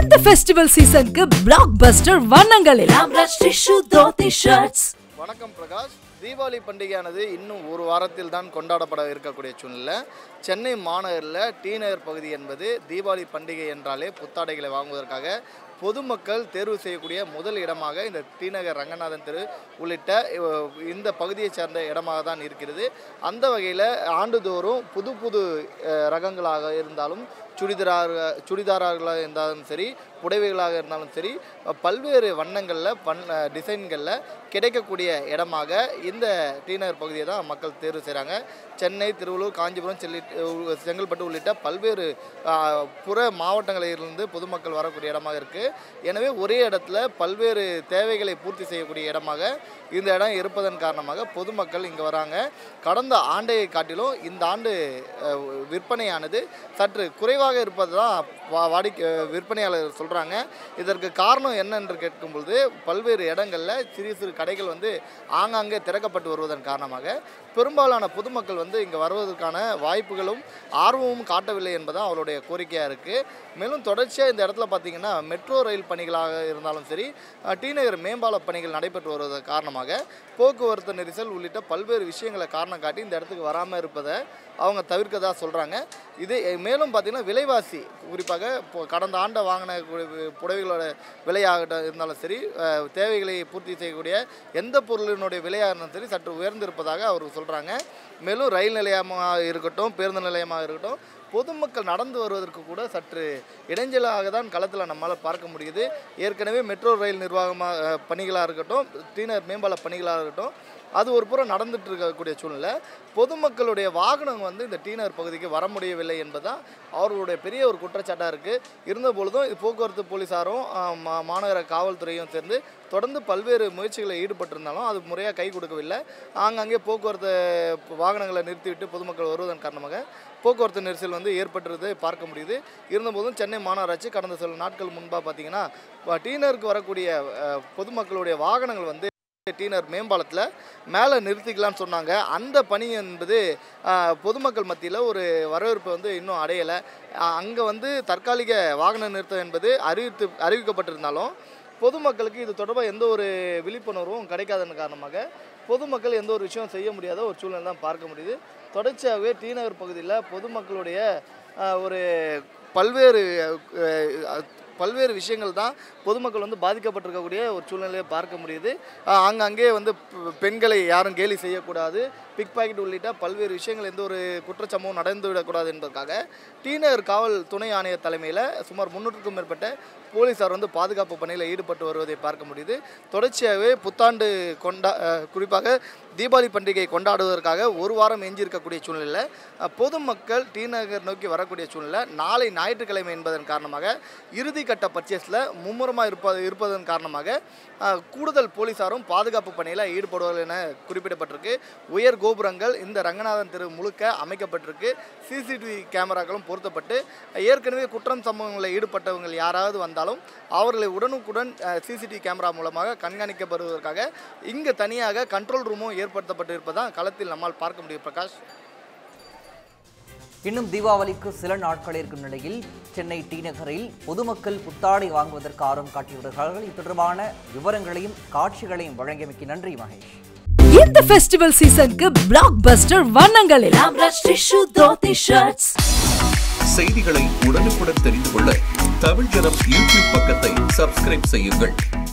இந்த ஃபெஸ்டிவல் சீசனுக்கு பிளாக் பஸ்டர் வண்ணங்களில் ஆம்ரஷ் டிஷ்யூ தோத்தி ஷர்ட்ஸ் வணக்கம் பிரகாஷ் தீபாவளி பண்டிகையானது இன்னும் ஒரு வாரத்தில் தான் கொண்டாடப்பட இருக்கக்கூடிய சூழ்நிலை சென்னை மாநகரில் டி நகர் பகுதி என்பது தீபாவளி பண்டிகை என்றாலே புத்தாடைகளை வாங்குவதற்காக பொதுமக்கள் தேர்வு செய்யக்கூடிய முதல் இடமாக இந்த டி நகர் ரங்கநாதன் தெரு உள்ளிட்ட இவ- இந்த பகுதியைச் சேர்ந்த இடமாக தான் இருக்கிறது அந்த வகையில் ஆண்டுதோறும் புது புது அஹ், ரகங்களாக இருந்தாலும் சுடிதார் சுடிதாராகளாக இருந்தாலும் சரி புடவைகளாக இருந்தாலும் சரி பல்வேறு வண்ணங்களில் பண் டிசைன்களில் கிடைக்கக்கூடிய இடமாக இந்த டி நகர் பகுதியை தான் மக்கள் தேர்வு செய்கிறாங்க சென்னை திருவள்ளூர் காஞ்சிபுரம் செல்லி செங்கல்பட்டு உள்ளிட்ட பல்வேறு ஆ, புற மாவட்டங்களிலிருந்து பொதுமக்கள் வரக்கூடிய இடமாக இருக்குது எனவே ஒரே இடத்துல பல்வேறு தேவைகளை பூர்த்தி செய்யக்கூடிய இடமாக இந்த இடம் இருப்பதன் காரணமாக பொதுமக்கள் இங்கே வராங்க கடந்த ஆண்டையை காட்டிலும் இந்த ஆண்டு அஹ், விற்பனையானது சற்று குறைவாக இருப்பது தான் வா- வாடிக்கை விற்பனையாளர் சொல்கிறாங்க இதற்கு காரணம் என்ன என்று கேட்கும் பொழுது பல்வேறு இடங்களில் சிறு சிறு கடைகள் வந்து ஆங்காங்கே திறக்கப்பட்டு வருவதன் காரணமாக பெரும்பாலான பொதுமக்கள் வந்து இங்கே வருவதற்கான வாய்ப்புகளும் ஆர்வமும் காட்டவில்லை என்பதுதான் அவருடைய கோரிக்கையாக இருக்குது மேலும் தொடர்ச்சியாக இந்த இடத்துல பார்த்தீங்கன்னா மெட்ரோ ரயில் பணிகளாக இருந்தாலும் சரி அஹ், டி நகர் மேம்பால பணிகள் நடைபெற்று வருவதன் காரணமாக போக்குவரத்து நெரிசல் உள்ளிட்ட பல்வேறு விஷயங்களை காரணம் காட்டி இந்த இடத்துக்கு வராமல் இருப்பதை அவங்க தவிர்க்கதா சொல்கிறாங்க இது அஹ், மேலும் பார்த்தீங்கன்னா விலைவாசி குறிப்பாக இப்போ கடந்த ஆண்டை வாங்கின கு- புடவைகளோட விலையாகட்டும் இருந்தாலும் சரி அஹ், தேவைகளை பூர்த்தி செய்யக்கூடிய எந்த பொருளினுடைய விலையாக இருந்தாலும் சரி சற்று உயர்ந்திருப்பதாக அவர் சொல்கிறாங்க மேலும் ரயில் நிலையமாக இருக்கட்டும் பேருந்து நிலையமாக இருக்கட்டும் பொதுமக்கள் நடந்து வருவதற்கு கூட சற்று இடைஞ்சலாக தான் களத்தில் நம்மால் பார்க்க முடியுது ஏற்கனவே மெட்ரோ ரயில் நிர்வாகமாக அஹ், பணிகளாக இருக்கட்டும் டீனர் மேம்பால பணிகளாக இருக்கட்டும் அது ஒரு புறம் நடந்துட்டு இருக்கக்கூடிய சூழ்நிலை பொதுமக்களுடைய வாகனம் வந்து இந்த டீனர் பகுதிக்கு வர முடியவில்லை என்பதுதான் அவர்களுடைய பெரிய ஒரு குற்றச்சாட்டாக இருக்குது இருந்த பொழுதும் இது போக்குவரத்து போலீஸாரும் ஆஹ், மா- மாநகர காவல்துறையும் சேர்ந்து தொடர்ந்து பல்வேறு முயற்சிகளில் ஈடுபட்டிருந்தாலும் அது முறையாக கை கொடுக்கவில்லை ஆங்காங்கே போக்குவரத்து வாகனங்களை நிறுத்திவிட்டு பொதுமக்கள் வருவதன் காரணமாக போக்குவரத்து நெரிசல் வந்து ஏற்பட்டுறது பார்க்க முடியுது இருந்தபோதும் சென்னை மாநகராட்சி கடந்த சில நாட்கள் முன்பாக பார்த்தீங்கன்னா டீனருக்கு வரக்கூடிய அஹ், பொதுமக்களுடைய வாகனங்கள் வந்து டீனர் மேம்பாலத்தில் மேலே நிறுத்திக்கலாம்னு சொன்னாங்க அந்த பணி என்பது ஆஹ், பொதுமக்கள் மத்தியில் ஒரு வரவேற்பு வந்து இன்னும் அடையலை அங்கே வந்து தற்காலிக வாகன நிறுத்தம் என்பது அறிவித்து அறிவிக்கப்பட்டிருந்தாலும் பொதுமக்களுக்கு இது தொடர்பாக எந்த ஒரு விழிப்புணர்வும் கிடைக்காதன் காரணமாக பொதுமக்கள் எந்த ஒரு விஷயம் செய்ய முடியாத ஒரு சூழ்நிலை தான் பார்க்க முடியுது தொடர்ச்சியாகவே டி நகர் பகுதியில் பொதுமக்களுடைய ஆஹ், ஒரு பல்வேறு அஹ், பல்வேறு விஷயங்கள் தான் பொதுமக்கள் வந்து பாதிக்கப்பட்டிருக்கக்கூடிய ஒரு சூழ்நிலையை பார்க்க முடியுது ஆஹ் ஆங்காங்கே வந்து பெ- பெண்களை யாரும் கேலி செய்யக்கூடாது பிக் பாக்கெட் உள்ளிட்ட பல்வேறு விஷயங்கள் எந்த ஒரு குற்றச்சம்பவம் நடந்து விடக்கூடாது என்பதற்காக டி நகர் காவல் துணை ஆணையர் தலைமையில் சுமார் முன்னூற்றுக்கும் மேற்பட்ட போலீசார் வந்து பாதுகாப்பு பணியில் ஈடுபட்டு வருவதை பார்க்க முடியுது தொடர்ச்சியாகவே புத்தாண்டு கொண்டா அஹ் குறிப்பாக தீபாவளி பண்டிகை கொண்டாடுவதற்காக ஒரு வாரம் எஞ்சியிருக்கக்கூடிய சூழ்நிலையில் அஹ், பொதுமக்கள் டி நகர் நோக்கி வரக்கூடிய சூழ்நிலை நாளை ஞாயிற்றுக்கிழமை என்பதன் காரணமாக இறுதிக்கட்ட பர்ச்சேஸில் மும்முரமாக இருப்பது இருப்பதன் காரணமாக அஹ், கூடுதல் போலீசாரும் பாதுகாப்பு பணியில் ஈடுபடுவார்கள் என குறிப்பிடப்பட்டிருக்கு உயர் கோபுரங்கள் இந்த ரங்கநாதன் தெரு முழுக்க அமைக்கப்பட்டிருக்கு சிசிடிவி கேமராக்களும் பொருத்தப்பட்டு ஏற்கனவே குற்றம் சம்பவங்களில் ஈடுபட்டவங்க யாராவது வந்தாலும் அவர்களை உடனுக்குடன் சிசிடிவி கேமரா மூலமாக கண்காணிக்கப்படுவதற்காக இங்கே தனியாக கண்ட்ரோல் ரூமும் ஏற்படுத்தப்பட்டு இருப்பதான் களத்தில் நம்மால் பார்க்க முடியும் பிரகாஷ் இன்னும் தீபாவளிக்கு சில நாட்கள் இருக்கும் நிலையில் சென்னை டி நகரில் பொதுமக்கள் புத்தாடை வாங்குவதற்கு ஆர்வம் காட்டியுள்ளார்கள் இது தொடர்பான விவரங்களையும் காட்சிகளையும் வழங்கியமைக்கு நன்றி மகேஷ் இந்த ஃபெஸ்டிவல் சீசனுக்கு பிளாக் பஸ்டர் வண்ணங்களில் ஆம்ரஷ் டிஷ்யூ தோத்தி ஷர்ட்ஸ் செய்திகளை உடனுக்குடன் தெரிந்து கொள்ள தமிழ் ஜனம் யூடியூப் பக்கத்தை சப்ஸ்கிரைப் செய்யுங்கள்